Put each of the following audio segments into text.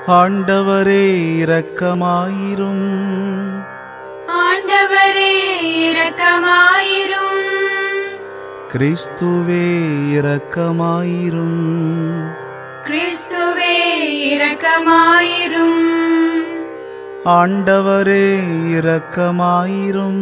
ஆண்டவரே இரக்கமாயிரும் ஆண்டவரே இரக்கமாயிரும் கிறிஸ்துவே இரக்கமாயிரும் கிறிஸ்துவே இரக்கமாயிரும் ஆண்டவரே இரக்கமாயிரும்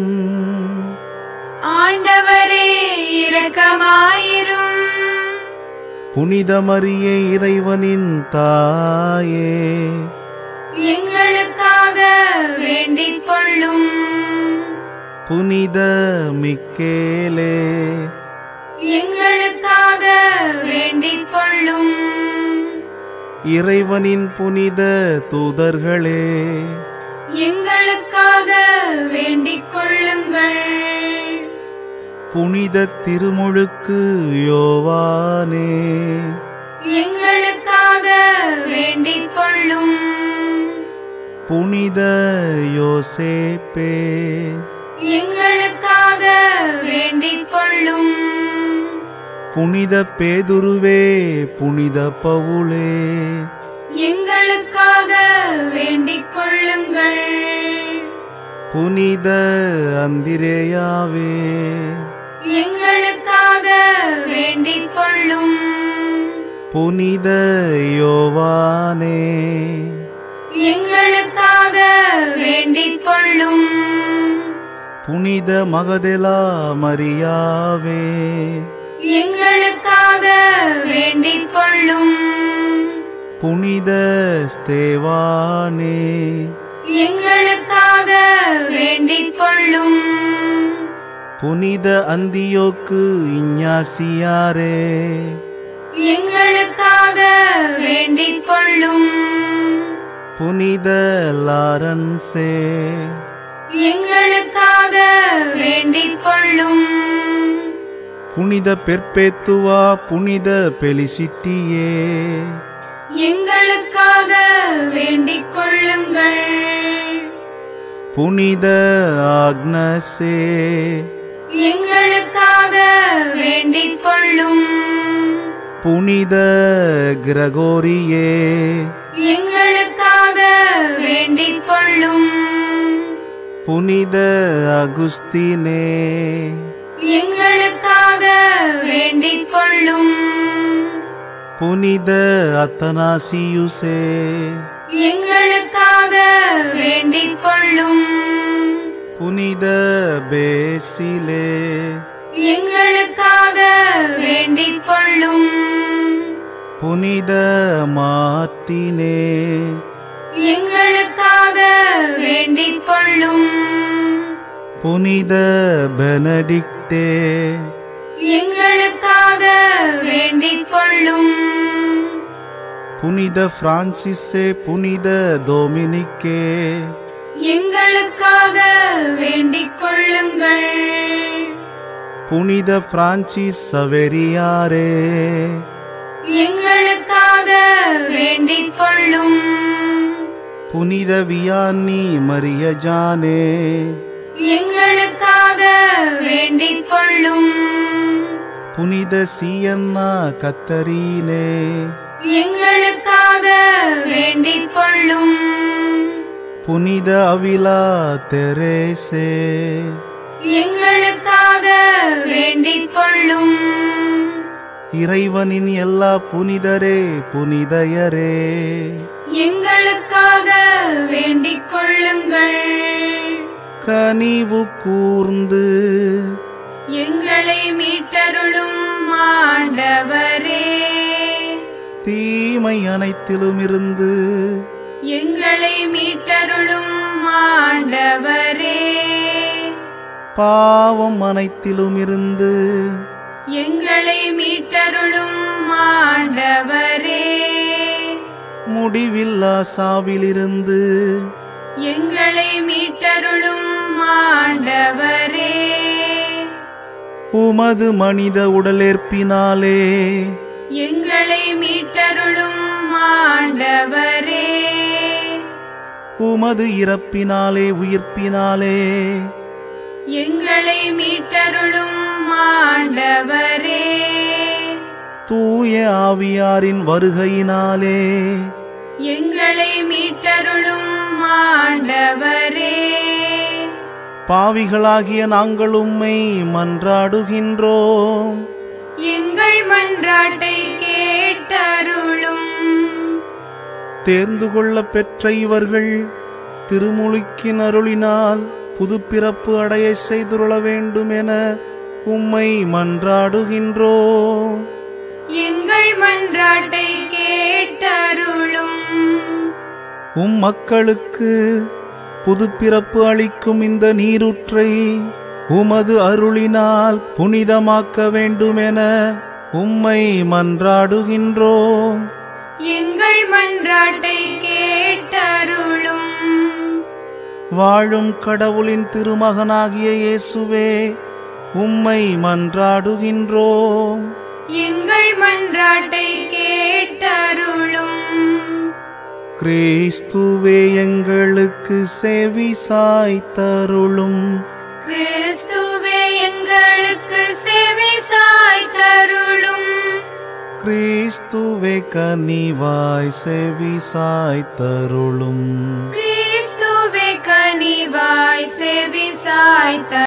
ஆண்டவரே இரக்கமாயிரும் புனித மரியே இறைவனின் தாயே எங்களுக்காக வேண்டிக் கொள்ளும் புனித மிக்கேலே எங்களுக்காக வேண்டிக் கொள்ளும் இறைவனின் புனித தூதர்களே எங்களுக்காக வேண்டிக் கொள்ளுங்கள் புனித திருமுழுக்கு யோவானே எங்களுக்காக வேண்டிக் கொள்ளும் புனித யோசேப்பே எங்களுக்காக வேண்டிக் கொள்ளும் புனித பேதுருவே புனித பவுலே எங்களுக்காக வேண்டிக் கொள்ளுங்கள் புனித அந்திரேயாவே எங்களுக்காக வேண்டிக் கொள்ளும் புனித யோவானே எங்களுக்காக வேண்டிக் கொள்ளும் புனித மகதெலா மரியாவே எங்களுக்காக வேண்டிக் கொள்ளும் புனித ஸ்தேவானே எங்களுக்காக வேண்டிக் கொள்ளும் புனித அந்தியோக்கு இஞ்ஞாசியாரே எங்களுக்காக வேண்டிக் கொள்ளும் புனித லாரன்சே எங்களுக்காக வேண்டிக் கொள்ளும் புனித பெர்பேத்துவா புனித பெலிசிட்டியே எங்களுக்காக வேண்டிக் கொள்ளுங்கள் புனித ஆக்னசே எங்களுக்காக வேண்டிக் கொள்ளும் புனித கிரகோரியே எங்களுக்காக வேண்டிக் கொள்ளும் புனித அகுஸ்தினே எங்களுக்காக வேண்டிக் கொள்ளும் புனித அத்தனாசியுசே எங்களுக்காக வேண்டிக் கொள்ளும் புனித பேசிலே எங்களுக்காக வேண்டிக் கொள்ளும் புனித மார்ட்டினே எங்களுக்காக வேண்டிக் கொள்ளும் புனித பெனடிக்டே எங்களுக்காக வேண்டிக் கொள்ளும் புனித பிரான்சிஸே புனித டொமினிக்கே எங்களுக்காக வேண்டிக் கொள்ளுங்கள் புனித பிரான்சிஸ் சவேரியாரே எங்களுக்காக வேண்டிக் கொள்ளும் புனித வியானி மரியஜானே எங்களுக்காக வேண்டிக் கொள்ளும் புனித சியன்னா கத்தரீனே எங்களுக்காக வேண்டிக் கொள்ளும் புனித அவிலா தெரேசே எங்களுக்காக வேண்டிக் கொள்ளும் இறைவனின் எல்லா புனிதரே புனிதயரே எங்களுக்காக வேண்டிக் கொள்ளுங்கள் கனிவு கூர்ந்து எங்களை மீட்டருளும் ஆண்டவரே தீமை அனைத்திலுமிருந்து எங்களை மீட்டருளும் ஆண்டவரே பாவம் அனைத்திலுமிருந்து எங்களை மீட்டருளும் ஆண்டவரே முடிவில்லா சாவிலிருந்து எங்களை மீட்டருளும் ஆண்டவரே உமது மனித உடலேற்பினாலே எங்களை மீட்டருளும் ஆண்டவரே உமது இறப்பினாலே உயிர்ப்பினாலே எங்களை மீட்டருளும் ஆண்டவரே தூய ஆவியாரின் வருகையினாலே எங்களை மீட்டருளும் ஆண்டவரே பாவிகளாகிய நாங்கள் உம்மை மன்றாடுகின்றோம் எங்கள் மன்றாட்டை கேட்டருளும் தேர்ந்து கொள்ள பெற்ற இவர்கள் திருமுழுக்கின் அருளினால் புதுப்பிறப்பு அடைய செய்துருள வேண்டும் என உம்மை மன்றாடுகின்றோம் எங்கள் மன்றாட்டை கேட்டருளும் உம் மக்களுக்கு புதுப்பிறப்பு அளிக்கும் இந்த நீரூற்றை உமது அருளினால் புனிதமாக்க வேண்டுமென உம்மை மன்றாடுகின்றோம் எங்கள் மன்றாட்டை கேட்டருளும் வாழும் கடவுளின் திருமகனாகிய இயேசுவே உம்மை மன்றாடுகின்றோம் எங்கள் மன்றாட்டை கேட்டருளும் கிறிஸ்துவே எங்களுக்கு செவி சாய்த்தருளும் கிறிஸ்துவே எங்களுக்கு செவி சாய்த்தருளும் கிறிஸ்துவே கனிவாய் செவி சாய்த்தருளும் கிறிஸ்துவே கனிவாய் செவி சாய்த்தருளும்